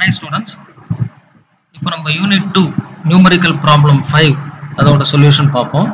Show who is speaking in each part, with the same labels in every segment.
Speaker 1: high students இப்போ நம்ம unit two numerical problem five அதோட சொல்யூஷன் பார்ப்போம்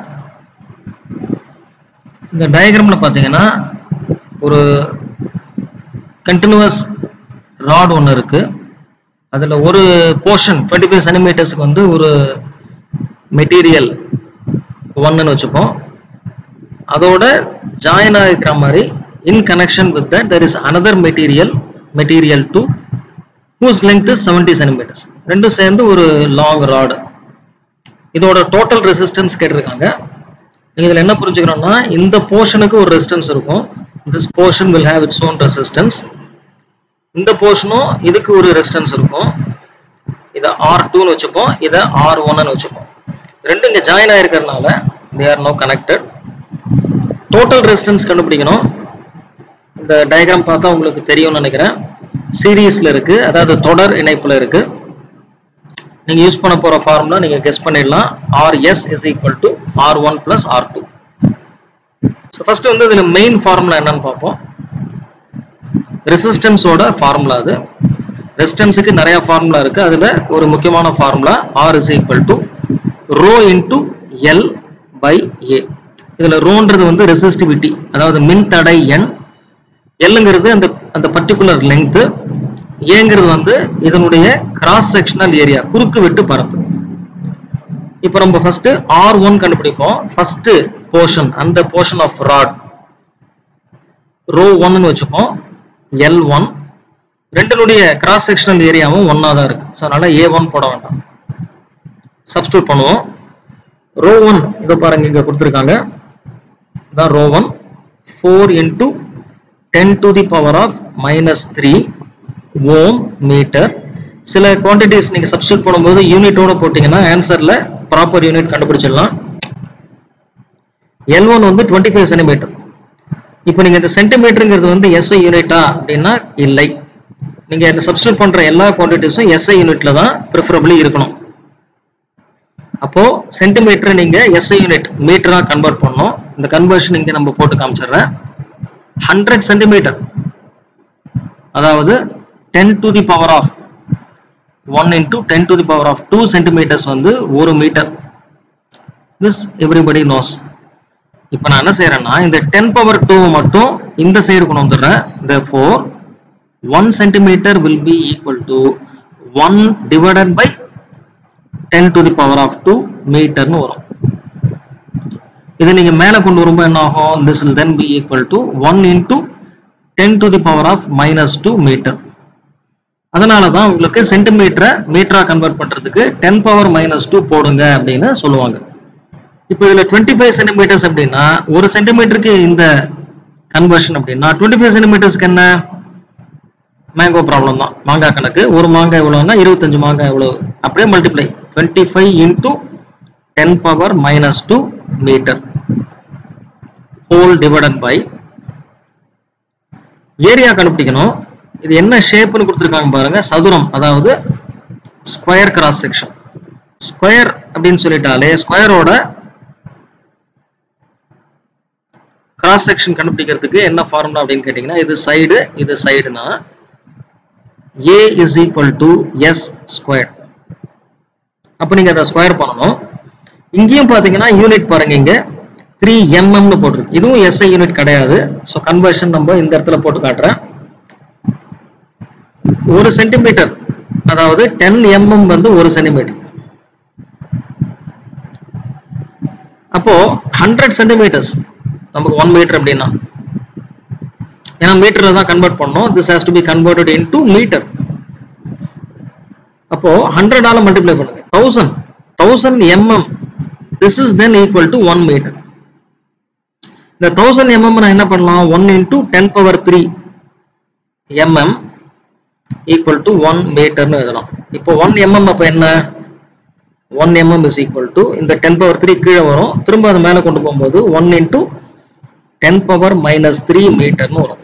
Speaker 1: இந்த டயக்ராமில் பார்த்தீங்கன்னா ஒரு கண்டினியூவஸ் ராட் ஒன்று இருக்குது அதில் ஒரு போர்ஷன் டுவெண்ட்டி ஃபைவ் சென்டிமீட்டர்ஸ்க்கு வந்து ஒரு மெட்டீரியல் ஒன்றுன்னு வச்சுப்போம் அதோட ஜாயின் ஆகிக்கிற மாதிரி in connection with that there is another material material two whose length is seventy centimetres ரெண்டும் சேர்ந்து ஒரு லாங் ராடு இதோட டோட்டல் ரெசிஸ்டன்ஸ் கேட்டிருக்காங்க நீங்க இதுல என்ன புரிஞ்சுக்கிறோம்னா இந்த போர்ஷனுக்கு ஒரு ரெசிஸ்டன்ஸ் இருக்கும் this portion will have its own resistance இந்த போர்ஷனும் இதுக்கு ஒரு ரெசிஸ்டன்ஸ் இருக்கும் இதை ஆர் டூன்னு வச்சுப்போம் இதை ஆர் ஒன்னு வச்சுப்போம் ரெண்டும் இங்க ஜாயின் ஆயிருக்கிறதுனால they are no connected total resistance கண்டுபிடிக்கணும் இந்த டயக்ராம் பார்த்தா உங்களுக்கு தெரியும்னு நினைக்கிறேன் சீரீஸ்ல இருக்கு அதாவது தொடர் இணைப்புல இருக்கு நீங்க யூஸ் பண்ண போற ஃபார்முலா நீங்க கெஸ் பண்ணிடலாம் R S is equal to R one plus R two so first வந்து இதுல மெயின் ஃபார்முலா என்னன்னு பார்ப்போம் ரெசிஸ்டன்ஸோட ஃபார்முலா அது ரெசிஸ்டன்ஸுக்கு நிறைய ஃபார்முலா இருக்கு அதுல ஒரு முக்கியமான formula R is equal to rho into L by A இதுல ரோன்றது வந்து ரெசிஸ்டிவிட்டி அதாவது மின் தடை எண் எல்லுங்கிறது அந்த அந்த பர்டிகுலர் லெங்க் ஏங்கிறது வந்து இதனுடைய கிராஸ் செக்ஷனல் ஏரியா குறுக்கு வெட்டு பரப்பு இப்போ நம்ம ஃபர்ஸ்ட் ஆர் ஒன் கண்டுபிடிப்போம் ஃபர்ஸ்ட் போர்ஷன் அந்த போர்ஷன் ஆஃப் ராட் ரோ ஒன்னு வச்சுப்போம் எல் ஒன் ரெண்டினுடைய கிராஸ் செக்ஷனல் ஏரியாவும் ஒன்னா தான் இருக்கு ஸோ அதனால ஏ ஒன் போட வேண்டாம் சப்ஸ்டியூட் பண்ணுவோம் ரோ ஒன் இதை பாருங்க இங்க கொடுத்துருக்காங்க இதான் rho one four into ten to the power of minus three ohm metre சில குவான்டிட்டிஸ் நீங்க சப்ஸ்டியூட் பண்ணும்போது யூனிட்டோட போட்டீங்கன்னா ஆன்சர்ல ப்ராப்பர் யூனிட் கண்டுபிடிச்சிடலாம் எல் ஒன் வந்து டுவெண்ட்டி ஃபைவ் சென்டிமீட்டர் இப்போ நீங்க இந்த சென்டிமீட்டருங்கிறது வந்து எஸ்ஐ யூனிட்டா அப்படின்னா இல்லை நீங்க இந்த சப்ஸ்டியூட் பண்ற எல்லா குவான்டிட்டிஸும் எஸ்ஐ யூனிட்ல தான் ப்ரிஃபரபிளி இருக்கணும் அப்போ சென்டிமீட்டர் நீங்க எஸ்ஐ யூனிட் மீட்டரா கன்வெர்ட் பண்ணணும் இந்த கன்வர்ஷன் இங்க நம்ம போட்டு காமிச்சிடுறேன் ஹண்ட்ரட் சென்டிமீட்டர் அதாவது ten to the power of one into ten to the power of two centimetres வந்து ஒரு மீட்டர் திஸ் எவ்ரிபடி நோஸ் இப்போ நான் என்ன செய்யறேன்னா இந்த டென் பவர் டூ மட்டும் இந்த சைடு கொண்டு வந்துடுறேன் இந்த four one centimetre will be equal to one divided by ten to the power of two மீட்டர்னு வரும் இதை நீங்க மேல கொண்டு வரும்போது என்ன ஆகும் this will then be equal to one into ten to the power of minus two metre அதனால தான் உங்களுக்கு சென்டிமீட்டரை மீட்டரா கன்வெர்ட் பண்றதுக்கு டென் பவர் மைனஸ் டூ போடுங்க அப்படின்னு சொல்லுவாங்க இப்போ இதுல டுவெண்ட்டி ஃபைவ் சென்டிமீட்டர்ஸ் அப்படின்னா ஒரு சென்டிமீட்டருக்கு இந்த கன்வர்ஷன் அப்படின்னா டுவெண்ட்டி ஃபைவ் சென்டிமீட்டர்ஸ்க்கு என்ன மேங்கோ ப்ராப்ளம் தான் மாங்காய் கணக்கு ஒரு மாங்காய் எவ்வளோன்னா இருபத்தஞ்சு மாங்காய் எவ்வளவு அப்படியே multiply twenty five into ten power minus two metre whole divided by area கண்டுபிடிக்கணும் இது என்ன ஷேப்னு கொடுத்துருக்காங்க பாருங்க சதுரம் அதாவது ஸ்கொயர் கிராஸ் செக்ஷன் ஸ்கொயர் அப்படின்னு சொல்லிட்டாலே ஸ்கொயரோட கிராஸ் செக்ஷன் கண்டுபிடிக்கிறதுக்கு என்ன ஃபார்முலா அப்படின்னு கேட்டீங்கன்னா இது சைடு இது சைடுனா A is equal to S square அப்போ நீங்க அதை ஸ்கொயர் பண்ணணும் இங்கேயும் பாத்தீங்கன்னா யூனிட் பாருங்க இங்க த்ரீ எம்எம்னு போட்டிருக்கு இதுவும் எஸ்ஐ யூனிட் கிடையாது ஸோ கன்வர்ஷன் நம்ம இந்த இடத்துல போட்டு காட்டுறேன் ஒரு சென்டிமீட்டர் அதாவது டென் எம்எம் வந்து ஒரு சென்டிமீட்டர் அப்போ ஹண்ட்ரட் சென்டிமீட்டர்ஸ் நமக்கு ஒன் மீட்டர் அப்படின்னா ஏன்னா மீட்டர்ல தான் கன்வெர்ட் பண்ணோம் this has to be converted into metre அப்போ ஹண்ட்ரடால மல்டிப்ளை பண்ணுங்க thousand thousand mm this is then equal to one metre இந்த தௌசண்ட் எம்எம் நான் என்ன பண்ணலாம் one into ten power three mm equal to one மீட்டர்னு எழுதலாம் இப்போ ஒன் எம்எம் அப்போ என்ன one mm is equal to இந்த டென் பவர் த்ரீ கீழே வரும் திரும்ப அது மேலே கொண்டு போகும்போது one into ten power minus three மீட்டர்னு வரும்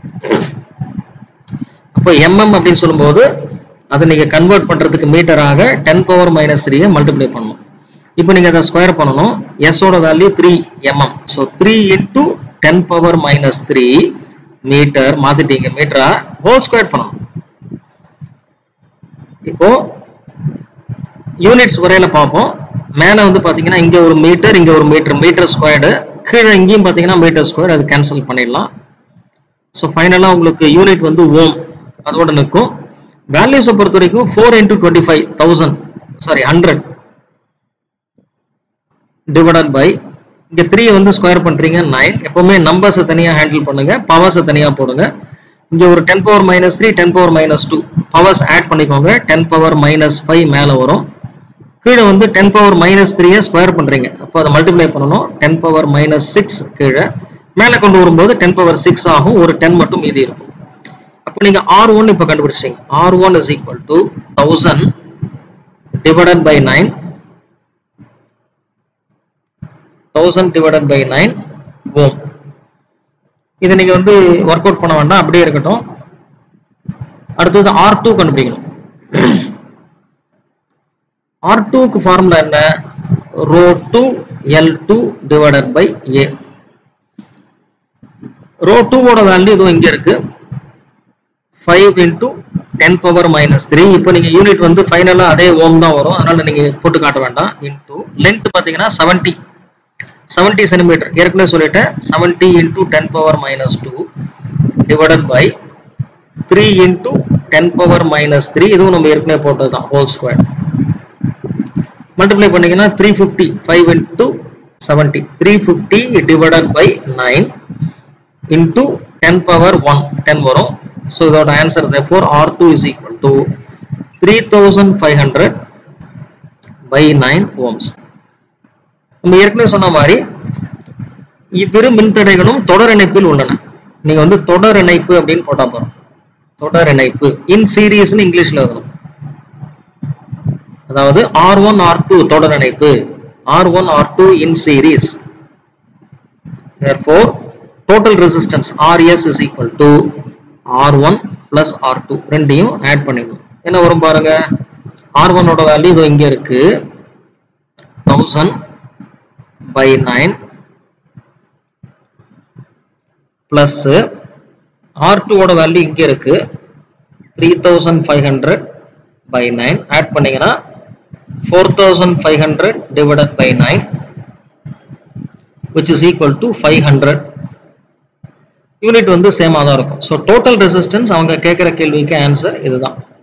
Speaker 1: அப்போ எம்எம் அப்படின்னு சொல்லும்போது அதை நீங்க கன்வெர்ட் பண்றதுக்கு மீட்டராக டென் பவர் மைனஸ் த்ரீயை மல்டிப்ளை பண்ணணும் இப்போ நீங்க அதை ஸ்கொயர் பண்ணணும் எஸ்ஸோட value three mm so three into ten power minus three metre மாத்திட்டீங்க மீட்டரா ஹோல் ஸ்கொயர் பண்ணணும் இப்போ யூனிட்ஸ் வரையில பார்ப்போம் மேல வந்து பாத்தீங்கன்னா இங்க ஒரு மீட்டர் இங்க ஒரு மீட்டர் மீட்டர் ஸ்கொயர்டு கீழே இங்கேயும் பாத்தீங்கன்னா மீட்டர் ஸ்கொயர் அது கேன்சல் பண்ணிடலாம் ஸோ ஃபைனலாக உங்களுக்கு யூனிட் வந்து ஓம் அதோட நிற்கும் வேல்யூஸை பொறுத்த வரைக்கும் four into twenty five thousand sorry hundred divided by இங்க த்ரீ வந்து ஸ்கொயர் பண்றீங்க நைன் எப்பவுமே நம்பர்ஸை தனியா ஹேண்டில் பண்ணுங்க பவர்ஸை தனியா போடுங்க இங்க ஒரு ten power minus three ten power minus two powers add பண்ணிக்கோங்க டென் பவர் மைனஸ் ஃபைவ் மேல வரும் கீழே வந்து டென் பவர் மைனஸ் த்ரீயை ஸ்கொயர் பண்றீங்க அப்போ அதை மல்டிப்ளை பண்ணணும் டென் பவர் மைனஸ் சிக்ஸ் கீழே மேலே கொண்டு வரும்போது டென் பவர் சிக்ஸ் ஆகும் ஒரு டென் மட்டும் மீதி இருக்கும் அப்போ நீங்க ஆர் ஒன் இப்போ கண்டுபிடிச்சிட்டீங்க R one is equal to thousand divided by nine thousand divided by nine ohm இதை நீங்க வந்து ஒர்க் அவுட் பண்ண வேண்டாம் அப்படியே இருக்கட்டும் அடுத்தது ஆர் டூ கண்டுபிடிக்கணும் ஆர் டூக்கு ஃபார்முலா என்ன rho two L two divided by A rho டூவோட வேல்யூ இதுவும் இங்க இருக்கு five into ten power minus three இப்போ நீங்க யூனிட் வந்து ஃபைனலா அதே ஓம் தான் வரும் அதனால நீங்க போட்டு காட்ட வேண்டாம் இன்டூ லென்த் பாத்தீங்கன்னா செவன்டி செவன்டி சென்டிமீட்டர் ஏற்கனவே சொல்லிட்டேன் seventy into ten power minus two divided by three into ten power minus three இதுவும் நம்ம ஏற்கனவே போட்டது தான் ஹோல் ஸ்கொயர் மல்டிப்ளை பண்ணீங்கன்னா three fifty five into seventy three fifty divided by nine into ten power one ten வரும் so இதோட answer therefore R two is equal to three thousand five hundred by nine ohms நம்ம ஏற்கனவே சொன்ன மாதிரி இவ்விரு மின்தடைகளும் தொடர் இணைப்பில் உள்ளன நீங்க வந்து தொடர் இணைப்பு அப்படின்னு போட்டா போறோம் தொடர் இணைப்பு இன் சீரீஸ்னு இங்கிலீஷ்ல எழுதணும் அதாவது ஆர் ஒன் ஆர் டூ தொடர் இணைப்பு R one R two in series therefore total resistance rs is equal to r1 plus r2 ரெண்டையும் ஆட் பண்ணிடணும் என்ன வரும் பாருங்க r1 ஓட வேல்யூ இதோ இங்க இருக்கு 1000 by 9 பிளஸ் R2 ஓட வேல்யூ இங்க இருக்கு 3500 by 9 ஆட் பண்ணீங்கன்னா 4500 divided by 9 which is equal to 500 unit வந்து சேமா தான் இருக்கும் ஸோ டோட்டல் ரெசிஸ்டன்ஸ் அவங்க கேட்குற கேள்விக்கு ஆன்சர் இதுதான்